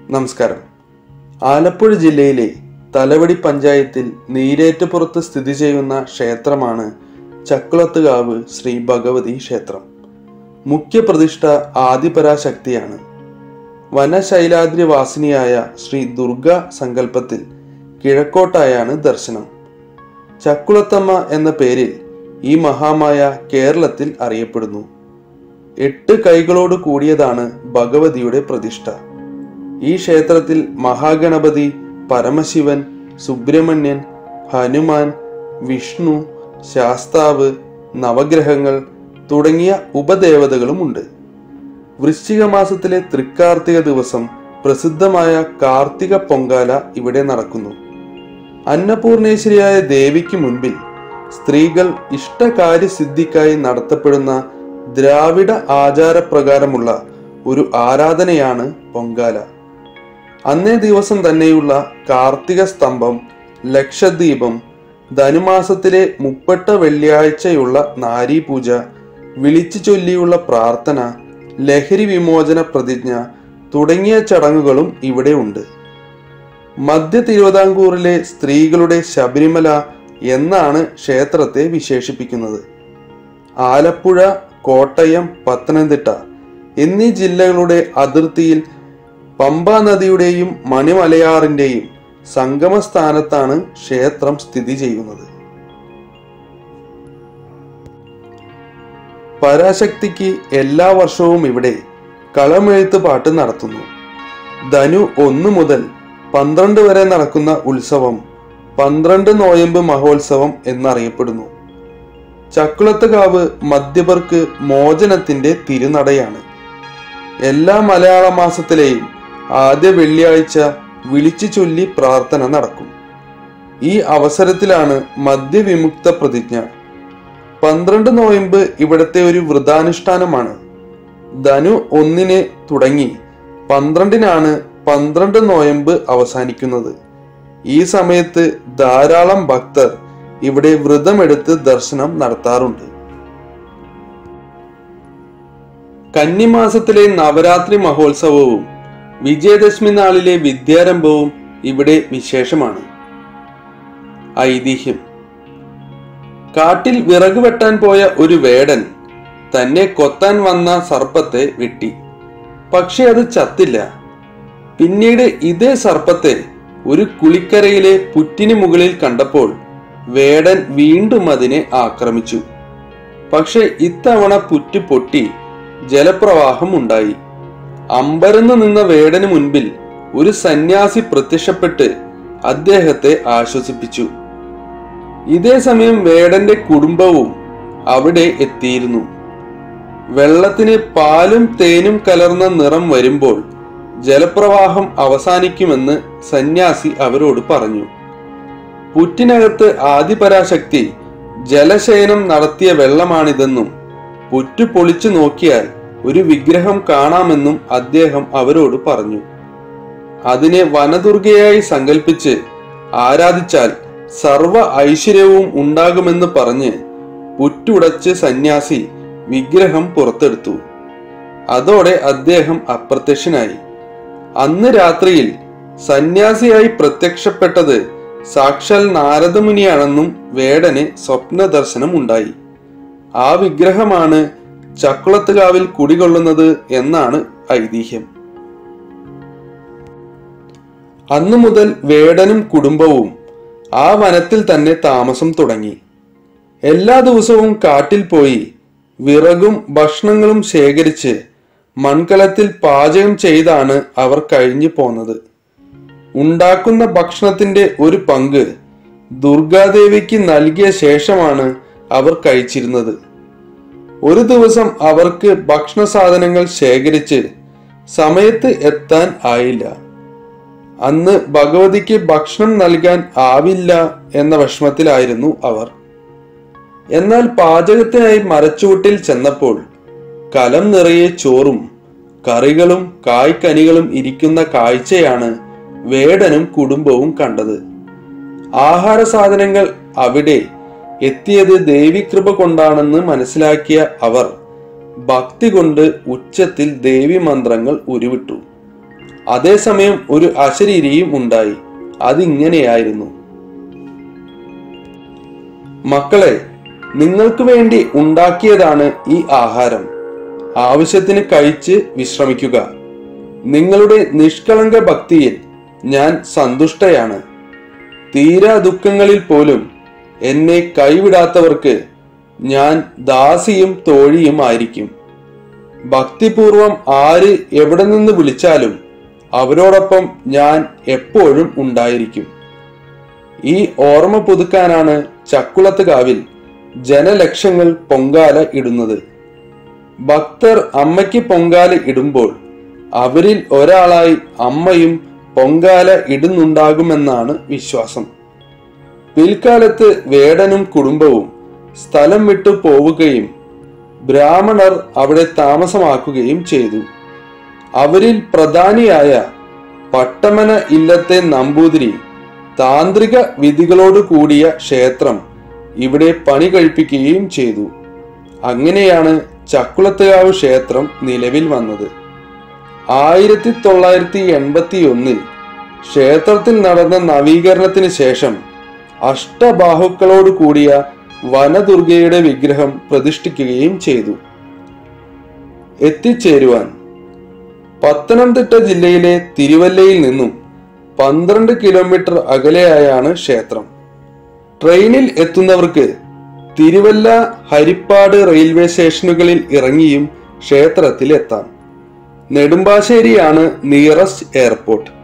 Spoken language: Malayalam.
നമസ്കാരം ആലപ്പുഴ ജില്ലയിലെ തലവടി പഞ്ചായത്തിൽ നീരേറ്റുപുറത്ത് സ്ഥിതി ചെയ്യുന്ന ക്ഷേത്രമാണ് ചക്കുളത്തുകാവ് ശ്രീ ഭഗവതി ക്ഷേത്രം മുഖ്യ പ്രതിഷ്ഠ ആദിപരാശക്തിയാണ് വനശൈലാദ്രി വാസിനിയായ ശ്രീ ദുർഗ സങ്കല്പത്തിൽ കിഴക്കോട്ടായാണ് ദർശനം ചക്കുളത്തമ്മ എന്ന പേരിൽ ഈ മഹാമായ കേരളത്തിൽ അറിയപ്പെടുന്നു എട്ട് കൈകളോട് കൂടിയതാണ് ഭഗവതിയുടെ പ്രതിഷ്ഠ ഈ ക്ഷേത്രത്തിൽ മഹാഗണപതി പരമശിവൻ സുബ്രഹ്മണ്യൻ ഹനുമാൻ വിഷ്ണു ശാസ്താവ് നവഗ്രഹങ്ങൾ തുടങ്ങിയ ഉപദേവതകളുമുണ്ട് വൃശ്ചിക മാസത്തിലെ തൃക്കാർത്തിക ദിവസം പ്രസിദ്ധമായ കാർത്തിക പൊങ്കാല ഇവിടെ നടക്കുന്നു അന്നപൂർണേശ്വരിയായ ദേവിക്ക് മുൻപിൽ സ്ത്രീകൾ ഇഷ്ടകാര്യസിദ്ധിക്കായി നടത്തപ്പെടുന്ന ദ്രാവിഡ ആചാരപ്രകാരമുള്ള ഒരു ആരാധനയാണ് പൊങ്കാല അന്നേ ദിവസം തന്നെയുള്ള കാർത്തിക സ്തംഭം ലക്ഷദ്വീപം ധനുമാസത്തിലെ മുപ്പട്ട വെള്ളിയാഴ്ചയുള്ള നാരീപൂജ വിളിച്ചു ചൊല്ലിയുള്ള പ്രാർത്ഥന ലഹരി വിമോചന പ്രതിജ്ഞ തുടങ്ങിയ ചടങ്ങുകളും ഇവിടെ ഉണ്ട് മധ്യ തിരുവിതാംകൂറിലെ സ്ത്രീകളുടെ ശബരിമല എന്നാണ് ക്ഷേത്രത്തെ വിശേഷിപ്പിക്കുന്നത് ആലപ്പുഴ കോട്ടയം പത്തനംതിട്ട എന്നീ ജില്ലകളുടെ അതിർത്തിയിൽ പമ്പ നദിയുടെയും മണിമലയാറിന്റെയും സംഗമ സ്ഥാനത്താണ് ക്ഷേത്രം സ്ഥിതി ചെയ്യുന്നത് പരാശക്തിക്ക് എല്ലാ വർഷവും ഇവിടെ കളമെഴുത്ത് പാട്ട് നടത്തുന്നു ധനു ഒന്ന് മുതൽ പന്ത്രണ്ട് വരെ നടക്കുന്ന ഉത്സവം പന്ത്രണ്ട് നോയമ്പ് മഹോത്സവം എന്നറിയപ്പെടുന്നു ചക്കുളത്തുകാവ് മദ്യപർക്ക് മോചനത്തിന്റെ തിരുനടയാണ് എല്ലാ മലയാള മാസത്തിലെയും ആദ്യ വെള്ളിയാഴ്ച വിളിച്ചു ചൊല്ലി പ്രാർത്ഥന നടക്കും ഈ അവസരത്തിലാണ് മദ്യവിമുക്ത പ്രതിജ്ഞ പന്ത്രണ്ട് നോയമ്പ് ഇവിടത്തെ ഒരു വ്രതാനുഷ്ഠാനമാണ് ധനു ഒന്നിന് തുടങ്ങി പന്ത്രണ്ടിനാണ് പന്ത്രണ്ട് നോയമ്പ് അവസാനിക്കുന്നത് ഈ സമയത്ത് ധാരാളം ഭക്തർ ഇവിടെ വ്രതമെടുത്ത് ദർശനം നടത്താറുണ്ട് കന്നിമാസത്തിലെ നവരാത്രി മഹോത്സവവും വിജയദശമി നാളിലെ വിദ്യാരംഭവും ഇവിടെ വിശേഷമാണ് ഐതിഹ്യം കാട്ടിൽ വിറക് വെട്ടാൻ പോയ ഒരു വേടൻ തന്നെ കൊത്താൻ വന്ന സർപ്പത്തെ വെട്ടി പക്ഷെ അത് ചത്തില്ല പിന്നീട് ഇതേ സർപ്പത്തെ ഒരു കുളിക്കരയിലെ പുറ്റിന് മുകളിൽ കണ്ടപ്പോൾ വേടൻ വീണ്ടും അതിനെ ആക്രമിച്ചു പക്ഷെ ഇത്തവണ പുറ്റ് പൊട്ടി ജലപ്രവാഹം ഉണ്ടായി അമ്പരന്ന് നിന്ന വേടന് മുൻപിൽ ഒരു സന്യാസി പ്രത്യക്ഷപ്പെട്ട് അദ്ദേഹത്തെ ആശ്വസിപ്പിച്ചു ഇതേ സമയം വേടന്റെ കുടുംബവും അവിടെ എത്തിയിരുന്നു വെള്ളത്തിന് പാലും തേനും കലർന്ന നിറം വരുമ്പോൾ ജലപ്രവാഹം അവസാനിക്കുമെന്ന് സന്യാസി അവരോട് പറഞ്ഞു പുറ്റിനകത്ത് ആദിപരാശക്തി ജലശയനം നടത്തിയ വെള്ളമാണിതെന്നും പുറ്റു പൊളിച്ചു നോക്കിയാൽ ഒരു വിഗ്രഹം കാണാമെന്നും അദ്ദേഹം അവരോട് പറഞ്ഞു അതിനെ വനദുർഗയായി സങ്കല്പിച്ച് ആരാധിച്ചാൽ സർവ ഐശ്വര്യവും ഉണ്ടാകുമെന്ന് പറഞ്ഞ് പുറ്റുടച്ച് സന്യാസി വിഗ്രഹം പുറത്തെടുത്തു അതോടെ അദ്ദേഹം അപ്രത്യക്ഷനായി അന്ന് രാത്രിയിൽ സന്യാസിയായി പ്രത്യക്ഷപ്പെട്ടത് സാക്ഷാൽ നാരദമുനിയാണെന്നും വേടന് സ്വപ്ന ദർശനം ഉണ്ടായി ആ വിഗ്രഹമാണ് ചക്കുളത്തുകാവിൽ കുടികൊള്ളുന്നത് എന്നാണ് ഐതിഹ്യം അന്നു മുതൽ വേടനും കുടുംബവും ആ വനത്തിൽ തന്നെ താമസം തുടങ്ങി എല്ലാ ദിവസവും കാട്ടിൽ പോയി വിറകും ഭക്ഷണങ്ങളും ശേഖരിച്ച് മൺകലത്തിൽ പാചകം ചെയ്താണ് അവർ കഴിഞ്ഞു പോന്നത് ഉണ്ടാക്കുന്ന ഭക്ഷണത്തിന്റെ ഒരു പങ്ക് ദുർഗാദേവിക്ക് നൽകിയ ശേഷമാണ് അവർ കഴിച്ചിരുന്നത് ഒരു ദിവസം അവർക്ക് ഭക്ഷണ സാധനങ്ങൾ ശേഖരിച്ച് സമയത്ത് എത്താൻ ആയില്ല അന്ന് ഭഗവതിക്ക് ഭക്ഷണം നൽകാൻ ആവില്ല എന്ന വിഷമത്തിലായിരുന്നു അവർ എന്നാൽ പാചകത്തിനായി മരച്ചുവട്ടിൽ ചെന്നപ്പോൾ കലം നിറയെ ചോറും കറികളും കായ്ക്കനികളും ഇരിക്കുന്ന കാഴ്ചയാണ് വേടനും കുടുംബവും കണ്ടത് ആഹാര സാധനങ്ങൾ അവിടെ എത്തിയത് ദേവികൃപ കൊണ്ടാണെന്ന് മനസ്സിലാക്കിയ അവർ ഭക്തി കൊണ്ട് ഉച്ചത്തിൽ ദേവി മന്ത്രങ്ങൾ ഉരുവിട്ടു അതേസമയം ഒരു അശരീരിയും ഉണ്ടായി അതിങ്ങനെയായിരുന്നു മക്കളെ നിങ്ങൾക്ക് വേണ്ടി ഉണ്ടാക്കിയതാണ് ഈ ആഹാരം ആവശ്യത്തിന് കഴിച്ച് വിശ്രമിക്കുക നിങ്ങളുടെ നിഷ്കളങ്ക ഭക്തിയിൽ ഞാൻ സന്തുഷ്ടയാണ് തീരാ ദുഃഖങ്ങളിൽ പോലും എന്നെ കൈവിടാത്തവർക്ക് ഞാൻ ദാസിയും തോഴിയും ആയിരിക്കും ഭക്തിപൂർവം ആര് എവിടെ നിന്ന് വിളിച്ചാലും അവരോടൊപ്പം ഞാൻ എപ്പോഴും ഉണ്ടായിരിക്കും ഈ ഓർമ്മ പുതുക്കാനാണ് ചക്കുളത്തുകാവിൽ ജനലക്ഷങ്ങൾ പൊങ്കാല ഇടുന്നത് ഭക്തർ അമ്മയ്ക്ക് പൊങ്കാല ഇടുമ്പോൾ അവരിൽ ഒരാളായി അമ്മയും പൊങ്കാല ഇടുന്നുണ്ടാകുമെന്നാണ് വിശ്വാസം പിൽക്കാലത്ത് വേടനും കുടുംബവും സ്ഥലം വിട്ടു പോവുകയും ബ്രാഹ്മണർ അവിടെ താമസമാക്കുകയും ചെയ്തു അവരിൽ പ്രധാനിയായ പട്ടമന ഇല്ലത്തെ നമ്പൂതിരി താന്ത്രിക വിധികളോട് കൂടിയ ക്ഷേത്രം ഇവിടെ പണി കഴിപ്പിക്കുകയും ചെയ്തു അങ്ങനെയാണ് ചക്കുളത്തുകാവ് ക്ഷേത്രം നിലവിൽ വന്നത് ആയിരത്തി തൊള്ളായിരത്തി എൺപത്തി ഒന്നിൽ ക്ഷേത്രത്തിൽ നടന്ന നവീകരണത്തിന് ശേഷം അഷ്ടബാഹുക്കളോട് കൂടിയ വനദുർഗയുടെ വിഗ്രഹം പ്രതിഷ്ഠിക്കുകയും ചെയ്തു എത്തിച്ചേരുവാൻ പത്തനംതിട്ട ജില്ലയിലെ തിരുവല്ലയിൽ നിന്നും പന്ത്രണ്ട് കിലോമീറ്റർ അകലെയായാണ് ക്ഷേത്രം ട്രെയിനിൽ എത്തുന്നവർക്ക് തിരുവല്ല ഹരിപ്പാട് റെയിൽവേ സ്റ്റേഷനുകളിൽ ഇറങ്ങിയും ക്ഷേത്രത്തിൽ എത്താം നെടുമ്പാശ്ശേരിയാണ് നിയറസ്റ്റ് എയർപോർട്ട്